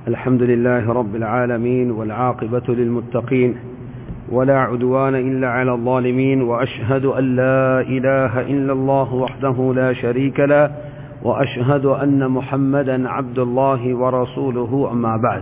الحمد لله رب العالمين والعاقبة للمتقين ولا عدوان إلا على الظالمين وأشهد أن لا إله إلا الله وحده لا شريك له وأشهد أن محمدا عبد الله ورسوله أما بعد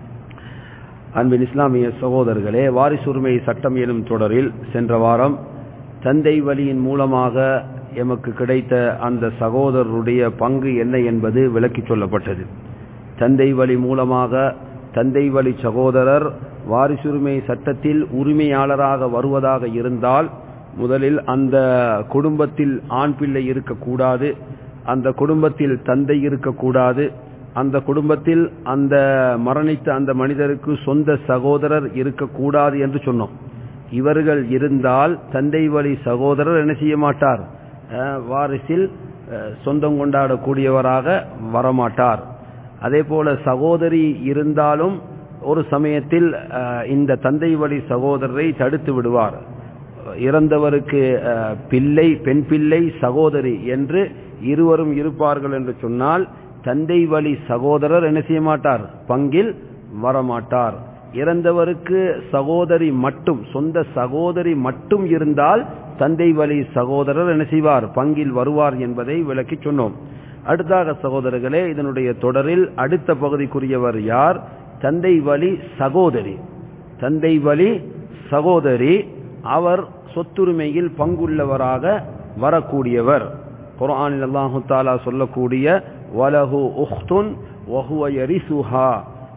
அன்பின் இஸ்லாமிய சகோதரர்களே வாரிசுரிமை சட்டம் எனும் தொடரில் சென்ற வாரம் தந்தை வழியின் மூலமாக எமக்கு கிடைத்த அந்த சகோதரருடைய பங்கு என்ன என்பது விளக்கிச் சொல்லப்பட்டது தந்தை வழி மூலமாக தந்தை வழி சகோதரர் வாரிசுரிமை சட்டத்தில் உரிமையாளராக வருவதாக இருந்தால் முதலில் அந்த குடும்பத்தில் ஆண் பிள்ளை இருக்கக்கூடாது அந்த குடும்பத்தில் தந்தை இருக்கக்கூடாது அந்த குடும்பத்தில் அந்த மரணித்த அந்த மனிதருக்கு சொந்த சகோதரர் இருக்கக்கூடாது என்று சொன்னோம் இவர்கள் இருந்தால் தந்தை வழி சகோதரர் என்ன செய்ய மாட்டார் வாரிசில் சொந்தம் கொண்டாடக்கூடியவராக வரமாட்டார் அதே போல சகோதரி இருந்தாலும் ஒரு சமயத்தில் இந்த தந்தை வழி சகோதரரை தடுத்து விடுவார் இறந்தவருக்கு பிள்ளை பெண் பிள்ளை சகோதரி என்று இருவரும் இருப்பார்கள் என்று சொன்னால் தந்தை வழி சகோதரர் என்ன செய்ய மாட்டார் பங்கில் வரமாட்டார் இறந்தவருக்கு சகோதரி மட்டும் சொந்த சகோதரி மட்டும் இருந்தால் தந்தை வழி சகோதரர் என்ன செய்வார் பங்கில் வருவார் என்பதை விளக்கி சொன்னோம் அடுத்தாக சகோதரர்களே இதனுடைய தொடரில் அடுத்த பகுதிக்குரியவர் யார் தந்தை வழி சகோதரி தந்தை வழி சகோதரி அவர் சொத்துரிமையில் பங்குள்ளவராக வரக்கூடியவர் குரானில் அல்லாஹு தாலா சொல்லக்கூடிய வலஹு உஹ்துன் வஹுவ யரிசுஹா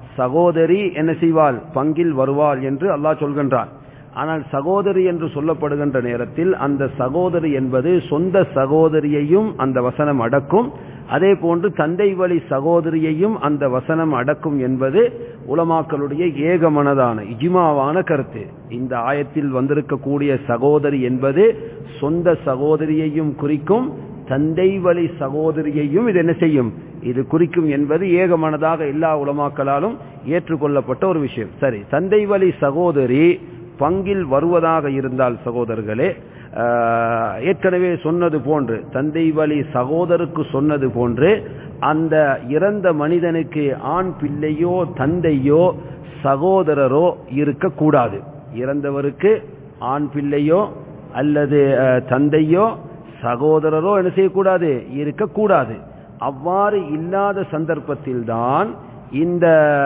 சகோதரி என்ன செய்வாள் பங்கில் வருவாள் என்று அல்லாஹ் சொல்கின்றான் ஆனால் சகோதரி என்று சொல்லப்படுகின்ற நேரத்தில் அந்த சகோதரி என்பது சொந்த சகோதரியையும் அந்த வசனம் அடக்கும் அதே போன்று தந்தை வழி சகோதரியையும் அந்த வசனம் அடக்கும் என்பது உலமாக்களுடைய ஏகமனதான இஜிமாவான கருத்து இந்த ஆயத்தில் வந்திருக்கக்கூடிய சகோதரி என்பது சொந்த சகோதரியையும் குறிக்கும் தந்தை வழி சகோதரியையும் இது என்ன செய்யும் இது குறிக்கும் என்பது ஏகமனதாக எல்லா உலமாக்களாலும் ஏற்றுக்கொள்ளப்பட்ட ஒரு விஷயம் சரி தந்தை வழி சகோதரி பங்கில் வருவதாக இருந்தால் சகோதரர்களே ஏற்கனவே சொன்னது போன்று தந்தை வழி சகோதருக்கு சொன்னது போன்று அந்த இறந்த மனிதனுக்கு ஆண் பிள்ளையோ தந்தையோ சகோதரரோ இருக்கக்கூடாது இறந்தவருக்கு ஆண் பிள்ளையோ அல்லது தந்தையோ சகோதரரோ என்ன செய்யக்கூடாது இருக்கக்கூடாது அவ்வாறு இல்லாத சந்தர்ப்பத்தில் தான் இந்த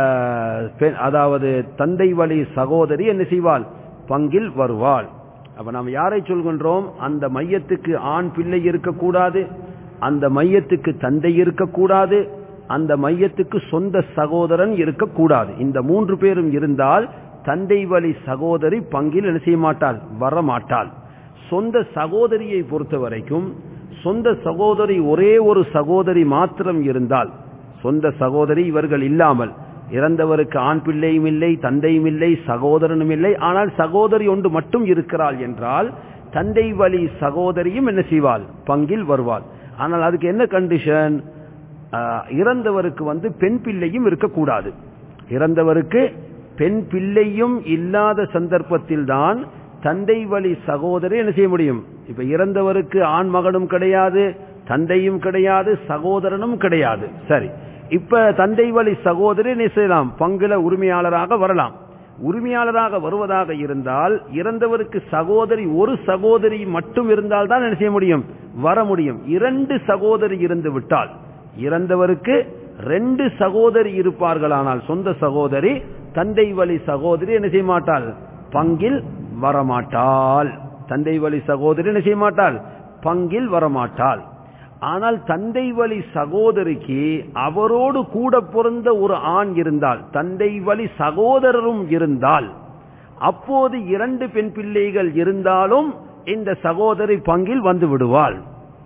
அதாவது தந்தை வழி சகோதரி என்ன செய்வாள் பங்கில் வருவாள் அப்ப நாம் யாரை சொல்கின்றோம் அந்த மையத்துக்கு ஆண் பிள்ளை இருக்கக்கூடாது அந்த மையத்துக்கு தந்தை இருக்கக்கூடாது அந்த மையத்துக்கு சொந்த சகோதரன் இருக்கக்கூடாது இந்த மூன்று பேரும் இருந்தால் தந்தை வழி சகோதரி பங்கில் என்ன செய்ய மாட்டாள் வர மாட்டாள் சொந்த சகோதரியை பொறுத்த வரைக்கும் சொந்த சகோதரி ஒரே ஒரு சகோதரி மாத்திரம் இருந்தால் சொந்த சகோதரி இவர்கள் இல்லாமல் இறந்தவருக்கு ஆண் பிள்ளையும் இல்லை தந்தையும் இல்லை சகோதரனும் இல்லை ஆனால் சகோதரி ஒன்று மட்டும் இருக்கிறாள் என்றால் தந்தை வழி சகோதரியும் என்ன செய்வாள் பங்கில் வருவாள் ஆனால் அதுக்கு என்ன கண்டிஷன் இறந்தவருக்கு வந்து பெண் பிள்ளையும் இருக்கக்கூடாது இறந்தவருக்கு பெண் பிள்ளையும் இல்லாத சந்தர்ப்பத்தில் தான் தந்தை வழி சகோதரி என்ன செய்ய முடியும் இப்ப இறந்தவருக்கு ஆண் மகனும் கிடையாது தந்தையும் கிடையாது சகோதரனும் கிடையாது சரி இப்ப தந்தை வழி சகோதரி என்ன செய்யலாம் பங்குல உரிமையாளராக வரலாம் உரிமையாளராக வருவதாக இருந்தால் இறந்தவருக்கு சகோதரி ஒரு சகோதரி மட்டும் இருந்தால் தான் என்ன செய்ய முடியும் வர முடியும் இரண்டு சகோதரி இருந்து விட்டால் இறந்தவருக்கு ரெண்டு சகோதரி இருப்பார்களானால் சொந்த சகோதரி தந்தை வழி சகோதரி என்ன செய்ய மாட்டாள் பங்கில் வரமாட்டாள் தந்தை வழி சகோதரி என்ன செய்ய மாட்டாள் பங்கில் வரமாட்டாள் ஆனால் தந்தை வழி சகோதரிக்கு அவரோடு கூட பிறந்த ஒரு ஆண் இருந்தால் தந்தை வழி சகோதரரும் இருந்தால் அப்போது இரண்டு பெண் பிள்ளைகள் இருந்தாலும் இந்த சகோதரி பங்கில் வந்து விடுவாள்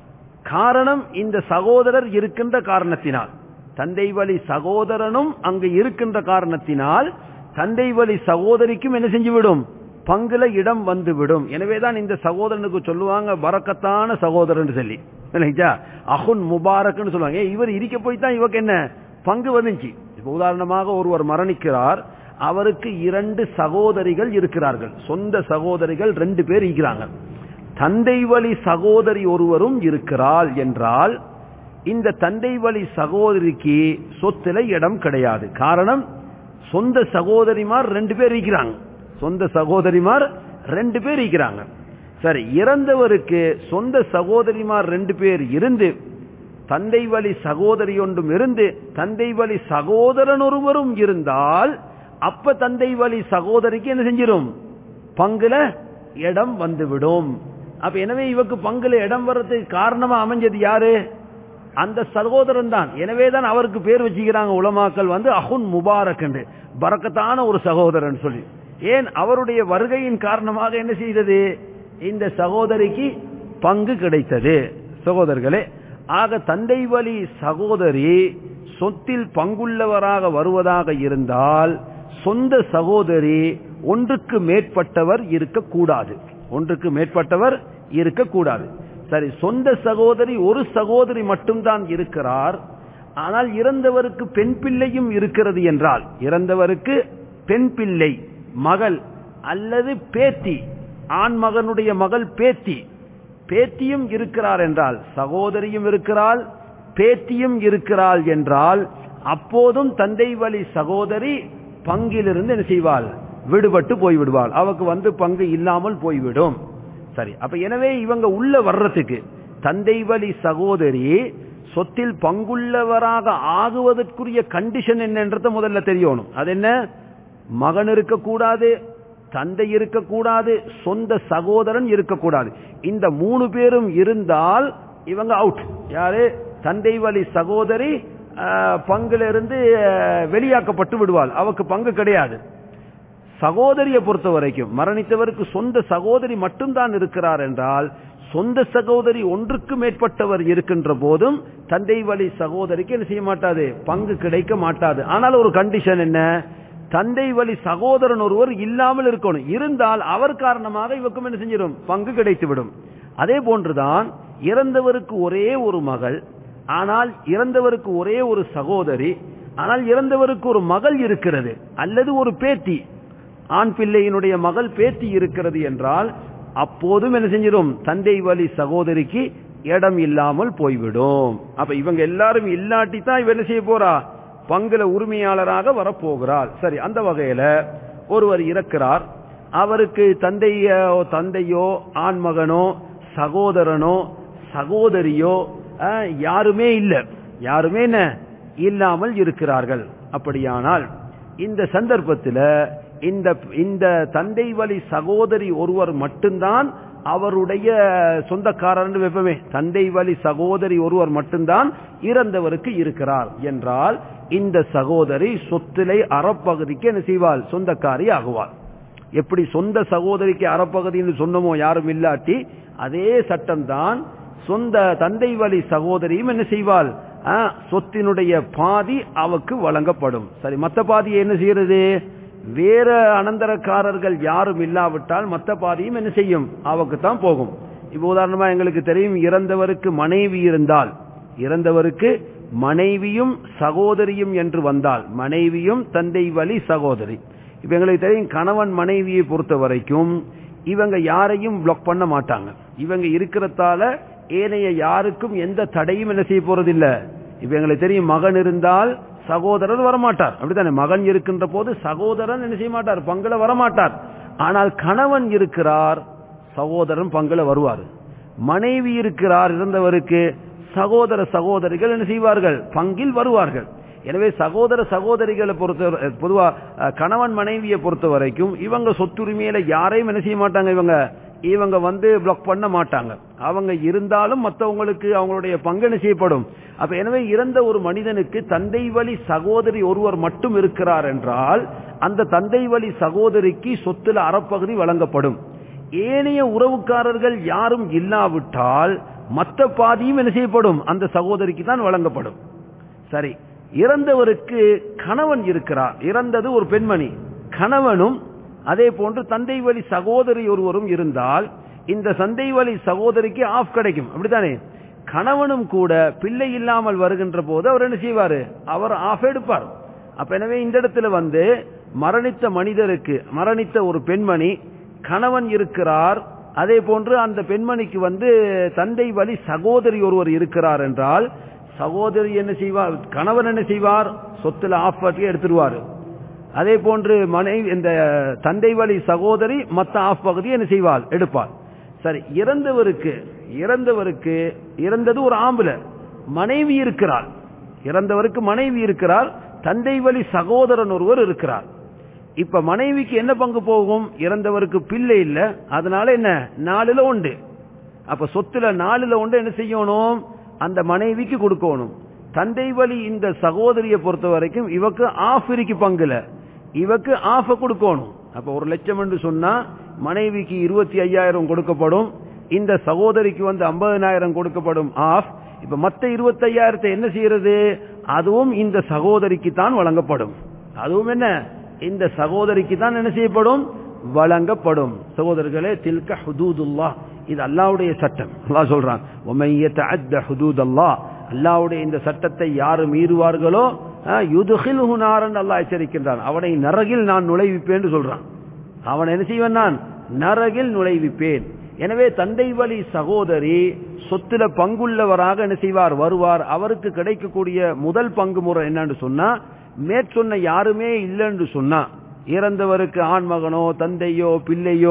காரணம் இந்த சகோதரர் இருக்கின்ற காரணத்தினால் தந்தை வழி சகோதரனும் அங்கு இருக்கின்ற காரணத்தினால் தந்தை வழி சகோதரிக்கும் என்ன செஞ்சுவிடும் பங்குல இடம் வந்துவிடும் எனவேதான் இந்த சகோதரனுக்கு சொல்லுவாங்க பறக்கத்தான சகோதரன் சொல்லி இல்லைங்களா அஹுன் முபாரக்னு சொல்லுவாங்க இவர் இருக்க போய் தான் இவருக்கு என்ன பங்கு வந்துச்சு இப்ப உதாரணமாக ஒருவர் மரணிக்கிறார் அவருக்கு இரண்டு சகோதரிகள் இருக்கிறார்கள் சொந்த சகோதரிகள் ரெண்டு பேர் இருக்கிறாங்க தந்தை வழி சகோதரி ஒருவரும் இருக்கிறாள் என்றால் இந்த தந்தை வழி சகோதரிக்கு சொத்துல இடம் கிடையாது காரணம் சொந்த சகோதரிமார் ரெண்டு பேர் இருக்கிறாங்க சொந்த சகோதரிமார் ரெண்டு பேர் இருக்கிறாங்க சரி இறந்தவருக்கு சொந்த சகோதரிமார் ரெண்டு பேர் இருந்து தந்தை வழி சகோதரி ஒன்றும் இருந்து தந்தை வழி சகோதரன் ஒருவரும் இருந்தால் அப்ப தந்தை வழி சகோதரிக்கு என்ன செஞ்சிடும் பங்குல இடம் வந்துவிடும் அப்ப எனவே இவக்கு பங்குல இடம் வர்றதுக்கு காரணமா அமைஞ்சது யாரு அந்த சகோதரன் தான் எனவே தான் அவருக்கு பேர் வச்சுக்கிறாங்க உலமாக்கள் வந்து அஹுன் முபாரக் என்று பறக்கத்தான ஒரு சகோதரன் சொல்லி ஏன் அவருடைய வருகையின் காரணமாக என்ன செய்தது இந்த சகோதரிக்கு பங்கு கிடைத்தது சகோதரர்களே ஆக தந்தை வழி சகோதரி சொத்தில் பங்குள்ளவராக வருவதாக இருந்தால் சொந்த சகோதரி ஒன்றுக்கு மேற்பட்டவர் இருக்கக்கூடாது ஒன்றுக்கு மேற்பட்டவர் இருக்கக்கூடாது சரி சொந்த சகோதரி ஒரு சகோதரி மட்டும்தான் இருக்கிறார் ஆனால் இறந்தவருக்கு பெண் பிள்ளையும் இருக்கிறது என்றால் இறந்தவருக்கு பெண் பிள்ளை மகள் அல்லது பேத்தி ஆண் மகனுடைய மகள் பேத்தி பேத்தியும் இருக்கிறார் என்றால் சகோதரியும் இருக்கிறாள் பேத்தியும் இருக்கிறாள் என்றால் அப்போதும் தந்தை வழி சகோதரி பங்கிலிருந்து என்ன செய்வாள் விடுபட்டு போய்விடுவாள் அவக்கு வந்து பங்கு இல்லாமல் போய்விடும் சரி அப்ப எனவே இவங்க உள்ள வர்றதுக்கு தந்தை வழி சகோதரி சொத்தில் பங்குள்ளவராக ஆகுவதற்குரிய கண்டிஷன் என்னன்றத முதல்ல தெரியணும் அது என்ன மகன் இருக்கக்கூடாது தந்தை இருக்கக்கூடாது சொந்த சகோதரன் இருக்கக்கூடாது இந்த மூணு பேரும் இருந்தால் இவங்க அவுட் யாரு தந்தை வழி சகோதரி பங்குல இருந்து வெளியாக்கப்பட்டு விடுவாள் அவக்கு பங்கு கிடையாது சகோதரியை பொறுத்த வரைக்கும் மரணித்தவருக்கு சொந்த சகோதரி மட்டும்தான் இருக்கிறார் என்றால் சொந்த சகோதரி ஒன்றுக்கு மேற்பட்டவர் இருக்கின்ற போதும் தந்தை வழி சகோதரிக்கு என்ன செய்ய மாட்டாது பங்கு கிடைக்க மாட்டாது ஆனால் ஒரு கண்டிஷன் என்ன தந்தை வழி சகோதரன் ஒருவர் இல்லாமல் இருக்கணும் இருந்தால் அவர் காரணமாக இவக்கும் என்ன செஞ்சிடும் பங்கு கிடைத்துவிடும் அதே போன்றுதான் இறந்தவருக்கு ஒரே ஒரு மகள் ஆனால் இறந்தவருக்கு ஒரே ஒரு சகோதரி ஆனால் இறந்தவருக்கு ஒரு மகள் இருக்கிறது அல்லது ஒரு பேத்தி ஆண் பிள்ளையினுடைய மகள் பேத்தி இருக்கிறது என்றால் அப்போதும் என்ன செஞ்சிடும் தந்தை வழி சகோதரிக்கு இடம் இல்லாமல் போய்விடும் அப்ப இவங்க எல்லாரும் இல்லாட்டி தான் இவ என்ன செய்ய போறா பங்குல உரிமையாளராக வரப்போகிறார் சரி அந்த வகையில ஒருவர் இறக்கிறார் அவருக்கு தந்தையோ தந்தையோ ஆண்மகனோ சகோதரனோ சகோதரியோ யாருமே இல்ல யாருமே என்ன இல்லாமல் இருக்கிறார்கள் அப்படியானால் இந்த சந்தர்ப்பத்தில் இந்த இந்த தந்தை வழி சகோதரி ஒருவர் மட்டும்தான் அவருடைய சொந்தக்காரர் வைப்பமே தந்தை வழி சகோதரி ஒருவர் மட்டும்தான் இறந்தவருக்கு இருக்கிறார் என்றால் இந்த சகோதரி சொத்திலை அறப்பகுதிக்கு என்ன செய்வாள் சொந்தக்காரி ஆகுவாள் எப்படி சொந்த சகோதரிக்கு அறப்பகுதின்னு சொன்னமோ யாரும் இல்லாட்டி அதே சட்டம்தான் சொந்த தந்தை வழி சகோதரியும் என்ன செய்வாள் சொத்தினுடைய பாதி அவக்கு வழங்கப்படும் சரி மத்த பாதியை என்ன செய்யறது வேற அனந்தரக்காரர்கள் யாரும் இல்லாவிட்டால் மத்த பாதியும் என்ன செய்யும் அவக்கு தான் போகும் இப்ப உதாரணமா எங்களுக்கு தெரியும் இறந்தவருக்கு மனைவி இருந்தால் இறந்தவருக்கு மனைவியும் சகோதரியும் என்று வந்தால் மனைவியும் தந்தை வழி சகோதரி இப்ப எங்களுக்கு தெரியும் கணவன் மனைவியை பொறுத்த வரைக்கும் இவங்க யாரையும் பிளாக் பண்ண மாட்டாங்க இவங்க இருக்கிறதால ஏனைய யாருக்கும் எந்த தடையும் என்ன செய்ய போறதில்ல இப்ப எங்களுக்கு தெரியும் மகன் இருந்தால் சகோதரர் வரமாட்டார் அப்படித்தானே மகன் இருக்கின்ற போது சகோதரன் என்ன செய்ய மாட்டார் பங்குல வரமாட்டார் ஆனால் கணவன் இருக்கிறார் சகோதரன் பங்குல வருவார் மனைவி இருக்கிறார் இருந்தவருக்கு சகோதர சகோதரிகள் என்ன செய்வார்கள் பங்கில் வருவார்கள் எனவே சகோதர சகோதரிகளை பொறுத்த பொதுவா கணவன் மனைவியை பொறுத்த வரைக்கும் இவங்க சொத்துரிமையில யாரையும் என்ன செய்ய மாட்டாங்க இவங்க இவங்க வந்து பிளாக் பண்ண மாட்டாங்க அவங்க இருந்தாலும் மற்றவங்களுக்கு அவங்களுடைய பங்கு செய்யப்படும் அப்ப எனவே இறந்த ஒரு மனிதனுக்கு தந்தை வழி சகோதரி ஒருவர் மட்டும் இருக்கிறார் என்றால் அந்த தந்தை வழி சகோதரிக்கு சொத்துல அறப்பகுதி வழங்கப்படும் ஏனைய உறவுக்காரர்கள் யாரும் இல்லாவிட்டால் மற்ற பாதியும் என்ன செய்யப்படும் அந்த சகோதரிக்கு தான் வழங்கப்படும் சரி இறந்தவருக்கு கணவன் இருக்கிறார் இறந்தது ஒரு பெண்மணி கணவனும் அதே போன்று தந்தை வழி சகோதரி ஒருவரும் இருந்தால் இந்த தந்தை வழி சகோதரிக்கு ஆஃப் கிடைக்கும் அப்படித்தானே கணவனும் கூட பிள்ளை இல்லாமல் வருகின்ற போது அவர் என்ன செய்வாரு அவர் ஆஃப் எடுப்பார் அப்ப எனவே இந்த இடத்துல வந்து மரணித்த மனிதருக்கு மரணித்த ஒரு பெண்மணி கணவன் இருக்கிறார் அதே போன்று அந்த பெண்மணிக்கு வந்து தந்தை வழி சகோதரி ஒருவர் இருக்கிறார் என்றால் சகோதரி என்ன செய்வார் கணவன் என்ன செய்வார் சொத்துல ஆஃப் பற்றி எடுத்துருவாரு அதே போன்று மனைவி இந்த தந்தை வழி சகோதரி மத்த ஆஃப் பகுதியை என்ன செய்வாள் எடுப்பாள் சரி இறந்தவருக்கு இறந்தவருக்கு இறந்தது ஒரு ஆம்புல மனைவி இருக்கிறாள் இறந்தவருக்கு மனைவி இருக்கிறார் தந்தை வழி சகோதரன் ஒருவர் இருக்கிறார் இப்ப மனைவிக்கு என்ன பங்கு போகும் இறந்தவருக்கு பிள்ளை இல்ல அதனால என்ன நாலுல உண்டு அப்ப சொத்துல நாலுல உண்டு என்ன செய்யணும் அந்த மனைவிக்கு கொடுக்கணும் தந்தை வழி இந்த சகோதரியை பொறுத்த வரைக்கும் இவக்கு ஆஃப் இருக்கு பங்குல இவக்கு ஆஃப கொடுக்கணும் அப்ப ஒரு லட்சம் என்று சொன்னா மனைவிக்கு இருபத்தி ஐயாயிரம் கொடுக்கப்படும் இந்த சகோதரிக்கு வந்து ஐம்பதனாயிரம் கொடுக்கப்படும் ஆஃப் இப்ப மத்த இருபத்தி ஐயாயிரத்தை என்ன செய்யறது அதுவும் இந்த சகோதரிக்கு தான் வழங்கப்படும் அதுவும் என்ன இந்த சகோதரிக்கு தான் என்ன செய்யப்படும் வழங்கப்படும் சகோதரர்களே தில்க ஹுதூதுல்லா இது அல்லாவுடைய சட்டம் அல்லாஹ் சொல்றான் உமையத்த அத்த ஹுதூத் அல்லா அல்லாவுடைய இந்த சட்டத்தை யாரு மீறுவார்களோ யுதுகில் நாரன் அல்லாஹ் எச்சரிக்கின்றான் அவனை நரகில் நான் நுழைவிப்பேன் சொல்றான் அவன் என்ன செய்வன் நான் நரகில் நுழைவிப்பேன் எனவே தந்தை வழி சகோதரி சொத்துல பங்குள்ளவராக என்ன செய்வார் வருவார் அவருக்கு கிடைக்கக்கூடிய முதல் பங்கு முறை என்னன்னு சொன்னா மேற்சொன்ன யாருமே இல்லைன்னு சொன்னா இறந்தவருக்கு ஆண்மகனோ தந்தையோ பிள்ளையோ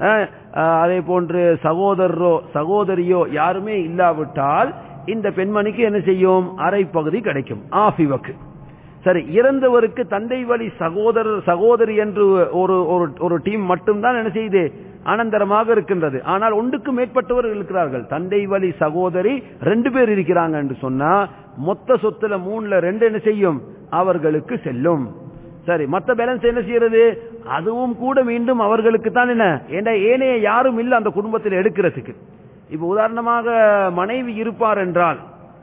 அதே போன்று சகோதரரோ சகோதரியோ யாருமே இல்லாவிட்டால் இந்த பெண்மணிக்கு என்ன செய்யும் அரை பகுதி கிடைக்கும் ஆஃப் இவக்கு சரி இறந்தவருக்கு தந்தை வழி சகோதரர் சகோதரி என்று ஒரு ஒரு டீம் மட்டும்தான் என்ன செய்யுது அனந்தரமாக இருக்கின்றது ஆனால் ஒன்றுக்கு மேற்பட்டவர் இருக்கிறார்கள் தந்தை வழி சகோதரி ரெண்டு பேர் இருக்கிறாங்க என்று சொன்னா மொத்த சொத்துல மூணுல ரெண்டு என்ன செய்யும் அவர்களுக்கு செல்லும் சரி மத்த பேலன்ஸ் என்ன செய்யறது அதுவும் கூட மீண்டும் அவர்களுக்கு தான் என்ன ஏண்டா ஏனைய யாரும் இல்ல அந்த குடும்பத்தில் எடுக்கிறதுக்கு இப்ப உதாரணமாக மனைவி இருப்பார் என்றால்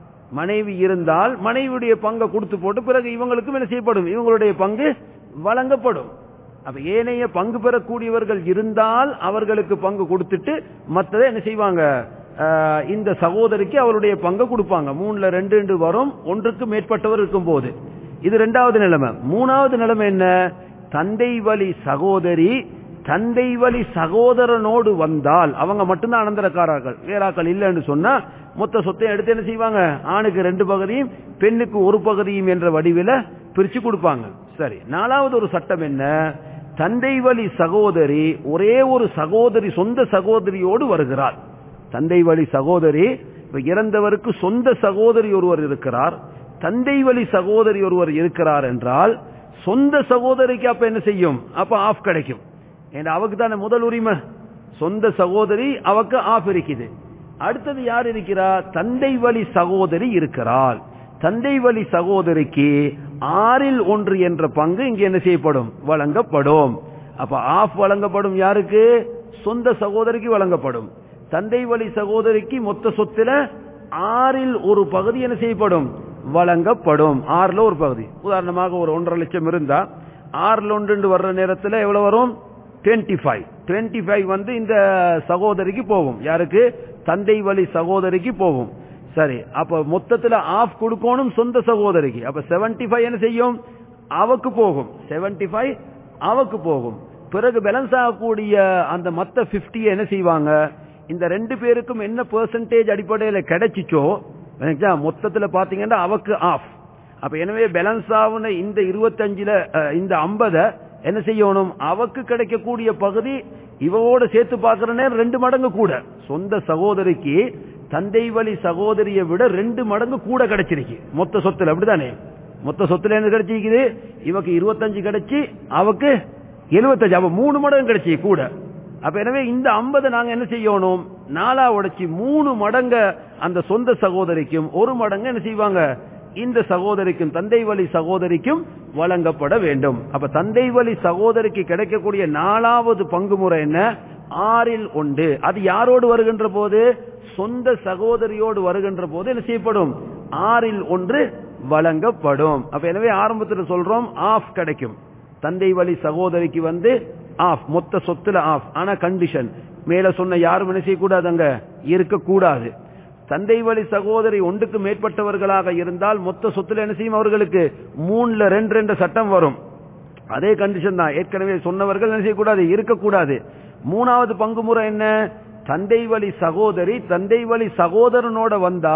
மனைவி இருந்தால் மனைவியுடைய பங்கை கொடுத்து போட்டு பிறகு இவங்களுக்கும் என்ன செய்யப்படும் இவங்களுடைய பங்கு வழங்கப்படும் அப்ப ஏனைய பங்கு பெறக்கூடியவர்கள் இருந்தால் அவர்களுக்கு பங்கு கொடுத்துட்டு மற்றதை என்ன செய்வாங்க இந்த சகோதரிக்கு அவருடைய பங்கு கொடுப்பாங்க மூணுல ரெண்டு ரெண்டு வரும் ஒன்றுக்கு மேற்பட்டவர் இருக்கும் போது இது ரெண்டாவது நிலைமை மூணாவது நிலைமை என்ன தந்தை வழி சகோதரி தந்தை வழி சகோதரனோடு வந்தால் அவங்க மட்டும்தான் அனந்தரக்காரர்கள் வேறாக்கள் இல்லைன்னு சொன்னா மொத்த சொத்தையும் எடுத்து என்ன செய்வாங்க ஆணுக்கு ரெண்டு பகுதியும் பெண்ணுக்கு ஒரு பகுதியும் என்ற வடிவில பிரிச்சு கொடுப்பாங்க சரி நாலாவது ஒரு சட்டம் என்ன தந்தை வழி சகோதரி ஒரே ஒரு சகோதரி சொந்த சகோதரியோடு வருகிறார் தந்தை வழி சகோதரி இறந்தவருக்கு சொந்த சகோதரி ஒருவர் இருக்கிறார் தந்தை வழி சகோதரி ஒருவர் இருக்கிறார் என்றால் சொந்த சகோதரிக்கு அப்ப என்ன செய்யும் அப்ப ஆஃப் கிடைக்கும் ஏன்னா அவக்கு தானே முதல் உரிமை சொந்த சகோதரி அவக்கு ஆஃப் இருக்குது அடுத்தது யார் இருக்கிறார் தந்தை வழி சகோதரி இருக்கிறாள் தந்தை வழி சகோதரிக்கு ஆறில் ஒன்று என்ற பங்கு இங்கே என்ன செய்யப்படும் வழங்கப்படும் அப்ப ஆஃப் வழங்கப்படும் யாருக்கு சொந்த சகோதரிக்கு வழங்கப்படும் தந்தை வழி சகோதரிக்கு மொத்த சொத்துல ஆறில் ஒரு பகுதி என்ன செய்யப்படும் வழங்கப்படும் ஆறுல ஒரு பகுதி உதாரணமாக ஒரு ஒன்றரை லட்சம் இருந்தா ஆறுல ஒன்று வர்ற நேரத்தில் எவ்வளவு வரும் டுவெண்ட்டி ஃபைவ் டுவெண்ட்டி ஃபைவ் வந்து இந்த சகோதரிக்கு போகும் யாருக்கு தந்தை வழி சகோதரிக்கு போகும் சரி அப்ப மொத்தத்துல ஆஃப் கொடுக்கணும் சொந்த சகோதரிக்கு அப்ப செவன்டி ஃபைவ் என்ன செய்யும் அவக்கு போகும் செவன்டி ஃபைவ் அவக்கு போகும் பிறகு பேலன்ஸ் ஆகக்கூடிய அந்த மத்த பிப்டி என்ன செய்வாங்க இந்த ரெண்டு பேருக்கும் என்ன பெர்சன்டேஜ் அடிப்படையில் கிடைச்சிச்சோ மொத்தத்துல பாத்தீங்கன்னா அவக்கு ஆஃப் அப்ப எனவே பேலன்ஸ் ஆகுன இந்த இருபத்தஞ்சுல இந்த ஐம்பத என்ன செய்யணும் அவக்கு கிடைக்கக்கூடிய பகுதி இவோட சேர்த்து பார்க்கிற நேரம் ரெண்டு மடங்கு கூட சொந்த சகோதரிக்கு தந்தை வழி சகோதரியை விட ரெண்டு மடங்கு கூட கிடைச்சிருக்கு மொத்த சொத்துல அப்படிதானே மொத்த சொத்துல என்ன கிடைச்சிருக்குது இவக்கு இருபத்தஞ்சு கிடைச்சி அவக்கு எழுபத்தஞ்சு அவ மூணு மடங்கு கிடைச்சி கூட அப்ப எனவே இந்த ஐம்பது நாங்க என்ன செய்யணும் நாலா உடைச்சி மூணு மடங்க அந்த சொந்த சகோதரிக்கும் ஒரு மடங்கு என்ன செய்வாங்க இந்த சகோதரிக்கும் தந்தை வழி சகோதரிக்கும் வழங்கப்பட வேண்டும் அப்ப தந்தை வழி சகோதரிக்கு கிடைக்கக்கூடிய நாலாவது பங்கு முறை என்ன ஆறில் ஒன்று அது யாரோடு வருகின்ற போது சொந்த சகோதரியோடு வருகின்ற போது என்ன செய்யப்படும் ஆறில் ஒன்று வழங்கப்படும் அப்ப எனவே ஆரம்பத்தில் சொல்றோம் ஆஃப் கிடைக்கும் தந்தை வழி சகோதரிக்கு வந்து ஆஃப் மொத்த சொத்துல ஆஃப் ஆனா கண்டிஷன் மேல சொன்ன யாரும் என்ன செய்யக்கூடாது அங்க இருக்கக்கூடாது தந்தை வழி சகோதரி ஒன்றுக்கு மேற்பட்டவர்களாக இருந்தால் மொத்த சொத்துல என்ன செய்யும் அவர்களுக்கு மூணுல ரெண்டு ரெண்டு சட்டம் வரும் அதே கண்டிஷன் தான் ஏற்கனவே சொன்னவர்கள் என்ன செய்யக்கூடாது இருக்கக்கூடாது மூணாவது பங்கு முறை என்ன தந்தை வழி சகோதரி தந்தை வழி சகோதரனோட வந்தால்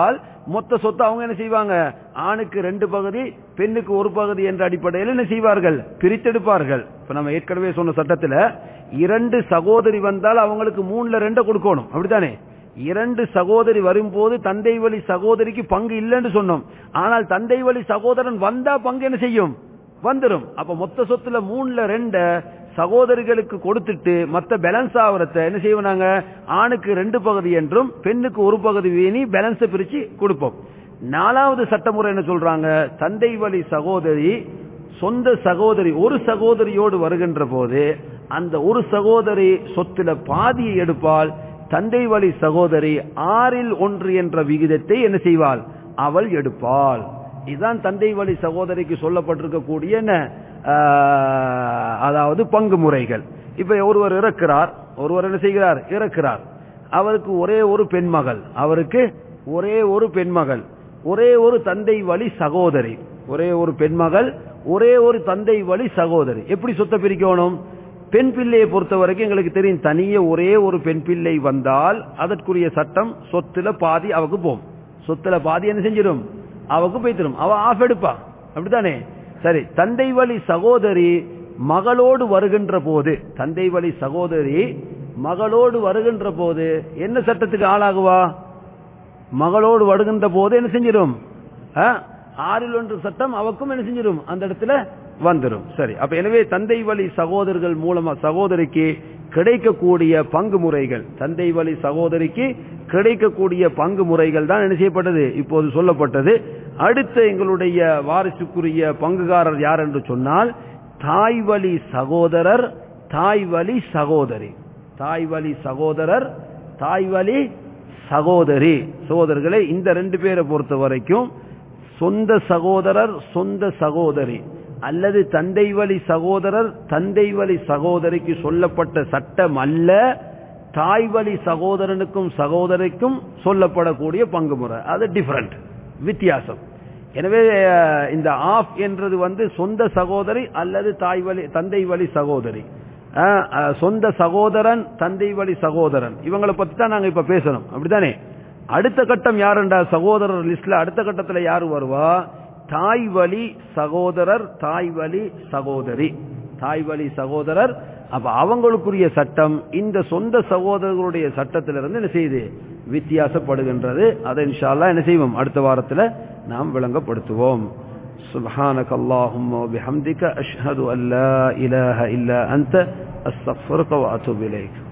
மொத்த சொத்தை அவங்க என்ன செய்வாங்க ஆணுக்கு ரெண்டு பகுதி பெண்ணுக்கு ஒரு பகுதி என்ற அடிப்படையில் என்ன செய்வார்கள் பிரித்தெடுப்பார்கள் இப்ப நம்ம ஏற்கனவே சொன்ன சட்டத்துல இரண்டு சகோதரி வந்தால் அவங்களுக்கு மூணுல ரெண்ட கொடுக்கணும் அப்படித்தானே இரண்டு சகோதரி வரும்போது தந்தை வழி சகோதரிக்கு பங்கு இல்லைன்னு சொன்னோம் ஆனால் தந்தை வழி சகோதரன் வந்தா பங்கு என்ன செய்யும் வந்துரும் அப்ப மொத்த சொத்துல மூணுல ரெண்ட சகோதரிகளுக்கு கொடுத்துட்டு மத்த பேலன்ஸ் ஆவரத்தை என்ன செய்வோம் நாங்க ஆணுக்கு ரெண்டு பகுதி என்றும் பெண்ணுக்கு ஒரு பகுதி வீணி பேலன்ஸை பிரிச்சு கொடுப்போம் நாலாவது சட்டமுறை என்ன சொல்றாங்க தந்தை வழி சகோதரி சொந்த சகோதரி ஒரு சகோதரியோடு வருகின்ற போது அந்த ஒரு சகோதரி சொத்துல பாதியை எடுப்பால் தந்தை வழி சகோதரி ஆறில் ஒன்று என்ற விகிதத்தை என்ன செய்வாள் அவள் எடுப்பாள் இதுதான் தந்தை வழி சகோதரிக்கு சொல்லப்பட்டிருக்கக்கூடிய என்ன ஆஹ், அதாவது பங்கு முறைகள் இப்ப ஒருவர் இறக்கிறார் ஒருவர் என்ன செய்கிறார் இறக்கிறார் அவருக்கு ஒரே ஒரு பெண்மகள் அவருக்கு ஒரே ஒரு பெண்மகள் ஒரே ஒரு தந்தை வழி சகோதரி ஒரே ஒரு பெண்மகள் ஒரே ஒரு தந்தை வழி சகோதரி எப்படி சொத்தை பிரிக்கணும் பெண் பிள்ளையை பொறுத்த வரைக்கும் எங்களுக்கு தெரியும் தனியே ஒரே ஒரு பெண் பிள்ளை வந்தால் அதற்குரிய சட்டம் சொத்துல பாதி அவக்கு போகும் சொத்துல பாதி என்ன செஞ்சிடும் அவக்கு போய்த்திடும் அவ ஆஃப் எடுப்பா அப்படித்தானே சரி தந்தை வழி சகோதரி மகளோடு வருகின்ற போது தந்தை வழி சகோதரி மகளோடு வருகின்ற போது என்ன சட்டத்துக்கு ஆளாகுவா மகளோடு வருகின்ற போது என்ன செஞ்சிடும் ஆ? ஆறில் ஒன்று சட்டம் அவக்கும் என்ன செஞ்சிடும் அந்த இடத்துல வந்துடும் சரி அப்ப எனவே தந்தை வழி சகோதரர்கள் மூலமா சகோதரிக்கு கிடைக்கக்கூடிய பங்கு முறைகள் தந்தை வழி சகோதரிக்கு கிடைக்கக்கூடிய பங்கு முறைகள் தான் என்ன செய்யப்பட்டது இப்போது சொல்லப்பட்டது அடுத்த எங்களுடைய வாரிசுக்குரிய பங்குகாரர் யார் என்று சொன்னால் தாய் வழி சகோதரர் தாய் வழி சகோதரி தாய் வழி சகோதரர் தாய் வழி சகோதரி சகோதரர்களை இந்த ரெண்டு பேரை பொறுத்த வரைக்கும் சொந்த சகோதரர் சொந்த சகோதரி அல்லது தந்தை வழி சகோதரர் தந்தை வழி சகோதரிக்கு சொல்லப்பட்ட சட்டம் அல்ல தாய் வழி சகோதரனுக்கும் சகோதரிக்கும் சொல்லப்படக்கூடிய பங்கு முறை அது டிஃபரண்ட் வித்தியாசம் எனவே அஹ், இந்த ஆஃப் என்றது வந்து சொந்த சகோதரி அல்லது தாய் வழி தந்தை வழி சகோதரி அஹ், அஹ், சொந்த சகோதரன் தந்தை வழி சகோதரன் இவங்களை பத்தி தான் நாங்க இப்ப பேசணும் அப்படித்தானே அடுத்த கட்டம் யாருண்டா சகோதரர் லிஸ்ட்ல அடுத்த கட்டத்துல யாரு வருவா தாய் வழி சகோதரர் தாய் வழி சகோதரி தாய் வழி சகோதரர் அப்ப அவங்களுக்குரிய சட்டம் இந்த சொந்த சகோதரர்களுடைய சட்டத்திலிருந்து என்ன செய்யுது வித்தியாசப்படுகின்றது அதை இன்ஷா அல்லாஹ் என்ன செய்வோம் அடுத்த வாரத்துல நாம் விளங்கப்படுத்துவோம் سبحانك اللهم وبحمدك أشهد أن لا إله إلا أنت أستغفرك وأتوب إليك